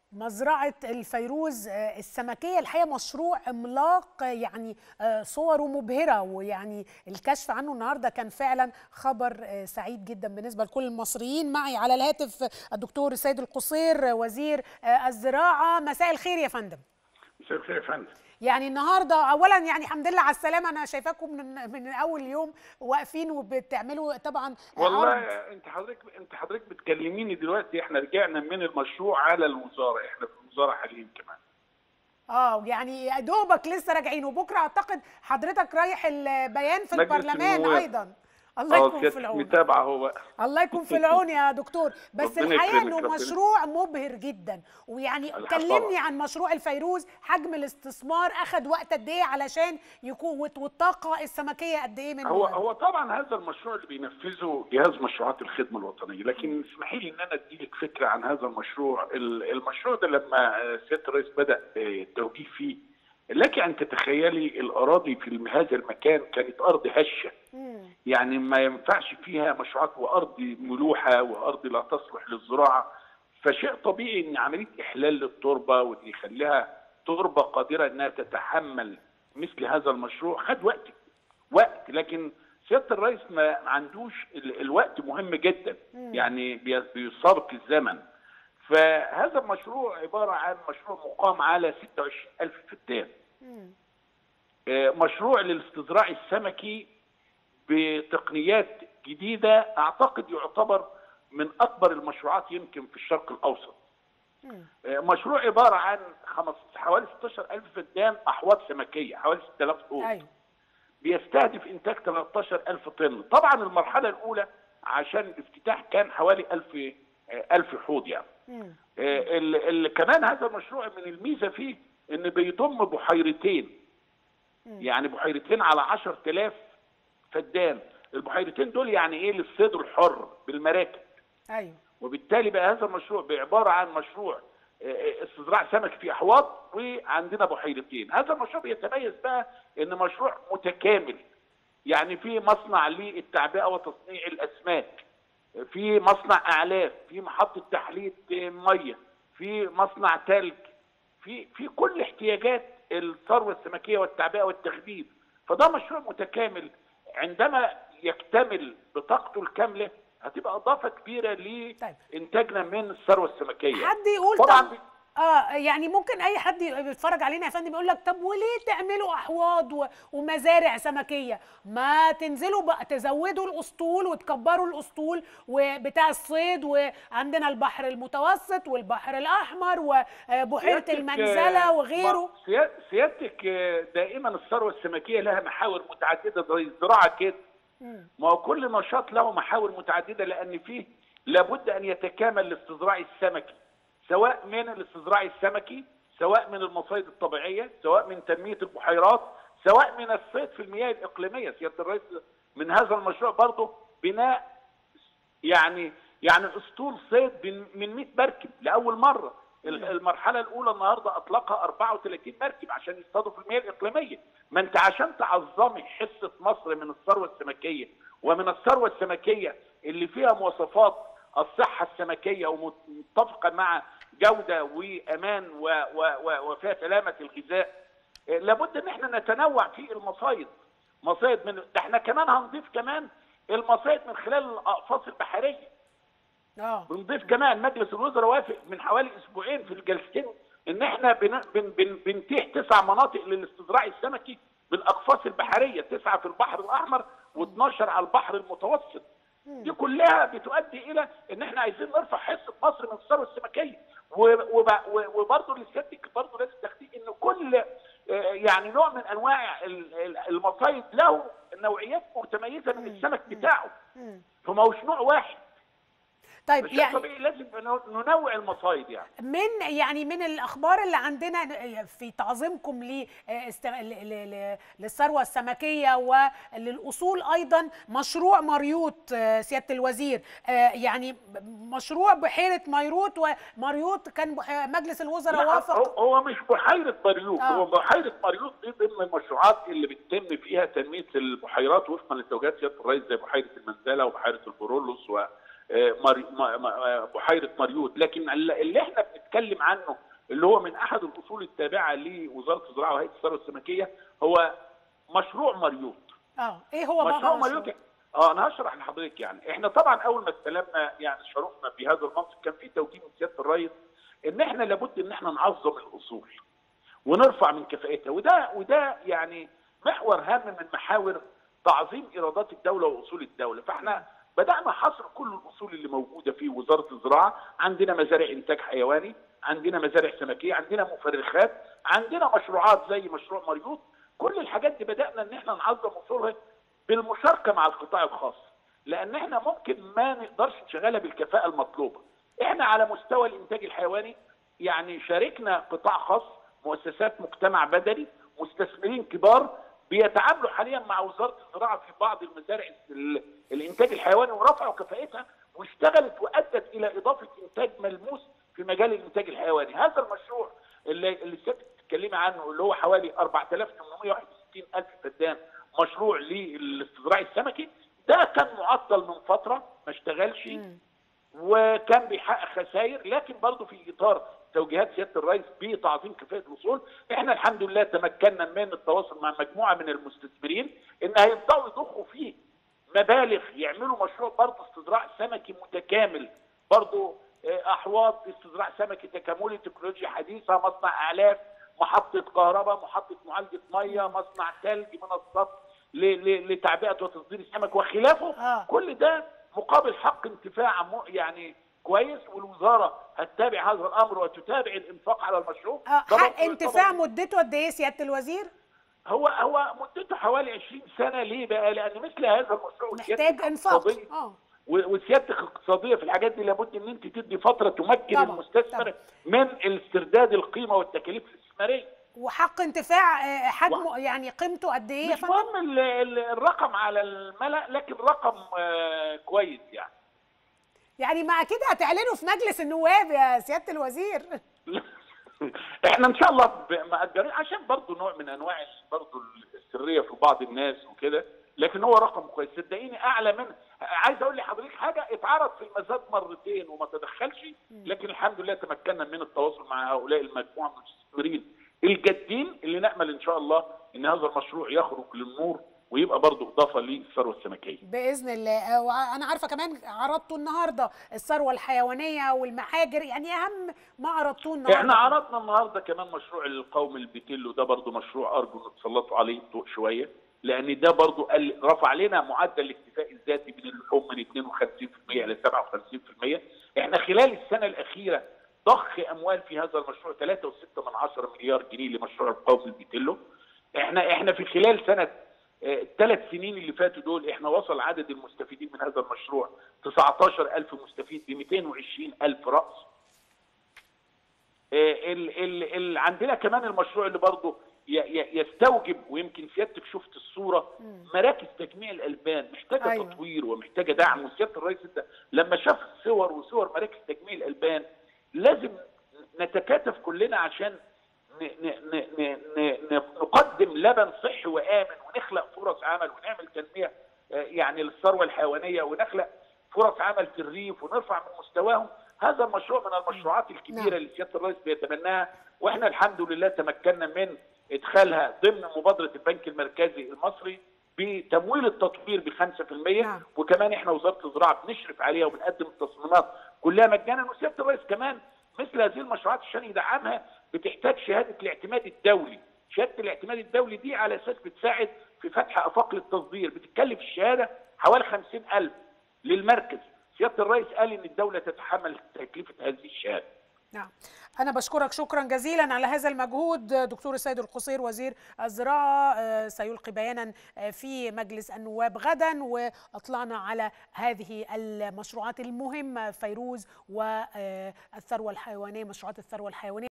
مزرعة الفيروز السمكية الحقيقة مشروع عملاق يعني صوره مبهرة ويعني الكشف عنه النهاردة كان فعلا خبر سعيد جدا بالنسبة لكل المصريين معي على الهاتف الدكتور سيد القصير وزير الزراعة مساء الخير يا فندم مساء الخير يا فندم يعني النهارده اولا يعني الحمد لله على السلامه انا شايفاكم من من اول يوم واقفين وبتعملوا طبعا والله عرض. انت حضرتك انت حضرتك بتكلميني دلوقتي احنا رجعنا من المشروع على الوزاره احنا في الوزاره حاليا كمان اه يعني يا دوبك لسه راجعين وبكره اعتقد حضرتك رايح البيان في مجلس البرلمان النواب. ايضا الله يكون في العون متابعه هو بقى الله يكون في العون يا دكتور بس ربنا الحقيقه يكرمك، انه ربنا مشروع مبهر جدا ويعني الحق كلمني طبعا. عن مشروع الفيروز حجم الاستثمار اخذ وقت قد ايه علشان يكون والطاقه السمكيه قد ايه منه هو هو طبعا هذا المشروع اللي بينفذه جهاز مشروعات الخدمه الوطنيه لكن اسمحي لي ان انا اديلك فكره عن هذا المشروع ال- المشروع ده لما سياده الرئيس بدا التوجيه فيه لك ان تتخيلي الاراضي في هذا المكان كانت ارض هشه مم. يعني ما ينفعش فيها مشروعات وارض ملوحه وارض لا تصلح للزراعه فشيء طبيعي ان عمليه احلال للتربه واللي يخليها تربه قادره انها تتحمل مثل هذا المشروع خد وقت وقت لكن سياده الرئيس ما عندوش ال- الوقت مهم جدا يعني بي- بيسابق الزمن فهذا المشروع عباره عن مشروع مقام على 26000 فدان مم. آه، مشروع للاستزراع السمكي بتقنيات جديده اعتقد يعتبر من اكبر المشروعات يمكن في الشرق الاوسط. مم. آه، مشروع عباره عن خمس حوالي 16000 فدان احواض سمكيه حوالي 6000 حوض. ايوه بيستهدف انتاج 13000 طن، طبعا المرحله الاولى عشان الافتتاح كان حوالي 1000 آه، 1000 حوض يعني. مم. آه، ال- ال- كمان هذا المشروع من الميزه فيه ان بيضم بحيرتين يعني بحيرتين على 10000 فدان البحيرتين دول يعني ايه للصيد الحر بالمراكب ايوه وبالتالي بقى هذا المشروع بعباره عن مشروع آه، استزراع سمك في احواض وعندنا بحيرتين هذا المشروع بيتميز بقى ان مشروع متكامل يعني في مصنع للتعبئه وتصنيع الاسماك في مصنع اعلاف في محطه تحليه آه، ميه في مصنع تلج في في كل احتياجات الثروه السمكيه والتعبئه والتخدير فده مشروع متكامل عندما يكتمل بطاقته الكامله هتبقى اضافه كبيره طيب. لانتاجنا من الثروه السمكيه حد يقول طبعا طب اه يعني ممكن اي حد بيتفرج علينا يا فندم يقول لك طب وليه تعملوا احواض و- ومزارع سمكيه ما تنزلوا بقى تزودوا الاسطول وتكبروا الاسطول وبتاع الصيد وعندنا البحر المتوسط والبحر الاحمر وبحيره سيادتك، المنزله آه، وغيره ما- سيا- سيادتك آه، دائما الثروه السمكيه لها محاور متعدده زي الزراعه كده مم. ما هو كل نشاط له محاور متعدده لان فيه لابد ان يتكامل الاستزراع السمكي سواء من الاستزراع السمكي سواء من المصايد الطبيعيه سواء من تنميه البحيرات سواء من الصيد في المياه الاقليميه سياده الرئيس من هذا المشروع برضه بناء يعني يعني اسطول صيد من- من 100 مركب لاول مره ال- المرحله الاولى النهارده اطلقها 34 مركب عشان يصطادوا في المياه الاقليميه ما انت عشان تعظمي حصه مصر من الثروه السمكيه ومن الثروه السمكيه اللي فيها مواصفات الصحه السمكيه ومتفقه مع جوده وامان و- و- و- وفيها سلامه الغذاء آه، لابد ان احنا نتنوع في المصايد مصايد من ده احنا كمان هنضيف كمان المصايد من خلال الاقفاص البحريه اه بنضيف كمان مجلس الوزراء وافق من حوالي اسبوعين في الجلستين ان احنا بن بن بن بنتيح تسع مناطق للاستزراع السمكي بالاقفاص البحريه تسعه في البحر الاحمر و12 على البحر المتوسط دي كلها بتؤدي الى ان احنا عايزين نرفع حصه مصر من الثروه السمكيه و- وب- و- وبرضه لسيادتك برضه لازم تاخدي ان كل آه، يعني نوع من انواع ال- ال- المصايد له نوعيات متميزه من السمك بتاعه مم. فما هوش نوع واحد طيب فشيء يعني طبيعي لازم ننوع المصايد يعني من يعني من الاخبار اللي عندنا في تعظيمكم ل- است- ل- ل- ل- للثروه السمكيه وللاصول ايضا مشروع مريوط آه، سياده الوزير آه، يعني مشروع بحيره ميروت ومريوط كان بح- مجلس الوزراء لا، وافق هو هو مش بحيره مريوط آه. هو بحيره مريوط دي ضمن المشروعات اللي بتتم فيها تنميه البحيرات وفقا لتوجيهات سياده الرئيس زي بحيره المنزله وبحيره البرولوس بحيره مريوط لكن اللي احنا بنتكلم عنه اللي هو من احد الاصول التابعه لوزاره الزراعه وهيئه الثروه السمكيه هو مشروع مريوط اه ايه هو مشروع بقى مريوط اه انا هشرح لحضرتك يعني احنا طبعا اول ما استلمنا يعني شرفنا بهذا المنصب كان في توجيه من سياده الرئيس ان احنا لابد ان احنا نعظم الاصول ونرفع من كفاءتها وده وده يعني محور هام من محاور تعظيم ايرادات الدوله واصول الدوله فاحنا بدانا حصر كل الاصول اللي موجوده في وزاره الزراعه عندنا مزارع انتاج حيواني عندنا مزارع سمكيه عندنا مفرخات عندنا مشروعات زي مشروع مريوط كل الحاجات دي بدانا ان احنا نعظم اصولها بالمشاركه مع القطاع الخاص لان احنا ممكن ما نقدرش نشغلها بالكفاءه المطلوبه احنا على مستوى الانتاج الحيواني يعني شاركنا قطاع خاص مؤسسات مجتمع بدني مستثمرين كبار بيتعاملوا حاليا مع وزاره الزراعه في بعض المزارع الانتاج الحيواني ورفعوا كفاءتها واشتغلت وادت الى اضافه انتاج ملموس في مجال الانتاج الحيواني هذا المشروع اللي اللي الست بتتكلمي عنه اللي هو حوالي 4861 الف فدان مشروع للاستزراع السمكي ده كان معطل من فتره ما اشتغلش مم. وكان بيحقق خسائر لكن برضه في اطار توجيهات سياده الرئيس بتعظيم كفاءه الاصول احنا الحمد لله تمكنا من التواصل مع مجموعه من المستثمرين ان هيبداوا يضخوا فيه مبالغ يعملوا مشروع برضه استزراع سمكي متكامل برضه آه، احواض استزراع سمكي تكاملي تكنولوجيا حديثه مصنع اعلاف محطه كهرباء محطه معالجه ميه مصنع ثلج منصات ل- ل- لتعبئه وتصدير السمك وخلافه آه. كل ده مقابل حق انتفاع م- يعني كويس والوزاره هتتابع هذا الامر وتتابع الانفاق على المشروع آه، ده حق برضه انتفاع يعتبر- مدته قد ايه سياده الوزير؟ هو هو مدته حوالي 20 سنه ليه بقى؟ لان مثل هذا المشروع محتاج وسيادتك انفاق اقتصادية- اه و- وسيادتك اقتصاديه في الحاجات دي لابد ان انت تدي فتره تمكن طبعاً، المستثمر طبعاً. من الاسترداد القيمه والتكاليف الاستثماريه وحق انتفاع آه، حجمه يعني قيمته قد ايه يا مش فندم؟ مهم ال- ال- الرقم على الملأ لكن رقم آه، كويس يعني يعني ما اكيد هتعلنوا في مجلس النواب يا سياده الوزير احنا ان شاء الله ب- مأجرين عشان برضه نوع من انواع برضه السريه في بعض الناس وكده لكن هو رقم كويس صدقيني اعلى من عايز اقول لحضرتك حاجه اتعرض في المزاد مرتين وما تدخلش لكن الحمد لله تمكنا من التواصل مع هؤلاء المجموعه من المستثمرين الجادين اللي نامل ان شاء الله ان هذا المشروع يخرج للنور ويبقى برضه اضافه للثروه السمكيه. باذن الله آه، وانا عارفه كمان عرضتوا النهارده الثروه الحيوانيه والمحاجر يعني اهم ما عرضتوه النهارده احنا عرضنا النهارده كمان مشروع القوم البيتيلو ده برضه مشروع ارجو ان تسلطوا عليه الضوء شويه لان ده برضه قل- رفع لنا معدل الاكتفاء الذاتي من اللحوم من 52% الى 57% احنا خلال السنه الاخيره ضخ اموال في هذا المشروع 3.6 من عشرة مليار جنيه لمشروع القوم البيتيلو احنا احنا في خلال سنه الثلاث سنين اللي فاتوا دول احنا وصل عدد المستفيدين من هذا المشروع 19000 مستفيد ب 220000 راس ال ال ال عندنا كمان المشروع اللي برضه ي- ي- يستوجب ويمكن سيادتك شفت الصوره مراكز تجميع الالبان محتاجه أيوة. أيوة. تطوير ومحتاجه دعم وسياده الرئيس ده لما شاف الصور وصور مراكز تجميع الالبان لازم نتكاتف كلنا عشان ن ن ن ن ن ن نقدم لبن صحي وامن ونخلق فرص عمل ونعمل تنميه آه، يعني للثروه الحيوانيه ونخلق فرص عمل في الريف ونرفع من مستواهم هذا المشروع من المشروعات الكبيره نعم. اللي سياده الرئيس بيتبناها واحنا الحمد لله تمكنا من ادخالها ضمن مبادره البنك المركزي المصري بتمويل التطوير ب 5% نعم. وكمان احنا وزاره الزراعه بنشرف عليها وبنقدم التصميمات كلها مجانا وسياده الرئيس كمان مثل هذه المشروعات عشان يدعمها بتحتاج شهاده الاعتماد الدولي شهاده الاعتماد الدولي دي على اساس بتساعد في فتح افاق للتصدير بتتكلف الشهاده حوالي 50000 للمركز سياده الرئيس قال ان الدوله تتحمل تكلفه هذه الشهاده نعم أنا بشكرك شكرا جزيلا على هذا المجهود دكتور السيد القصير وزير الزراعة آه، سيلقي بيانا آه، في مجلس النواب غدا وأطلعنا على هذه المشروعات المهمة فيروز والثروة الحيوانية مشروعات الثروة الحيوانية